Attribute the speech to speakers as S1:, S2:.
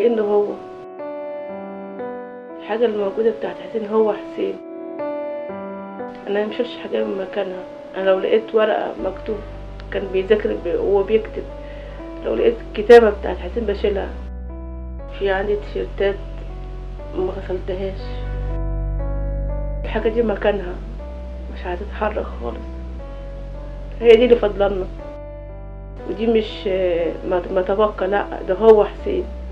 S1: كأنه هو الحاجة اللي موجودة بتاعت حسين هو حسين أنا مشيلش حاجة من مكانها أنا لو لقيت ورقة مكتوب كان بيذاكر ب- وهو بيكتب لو لقيت الكتابة بتاعت حسين بشيلها في عندي تيشيرتات ما غسلتهاش الحاجة دي مكانها مش هتتحرك خالص هي دي اللي فضلنا ودي مش ما ما تبقى لا ده هو حسين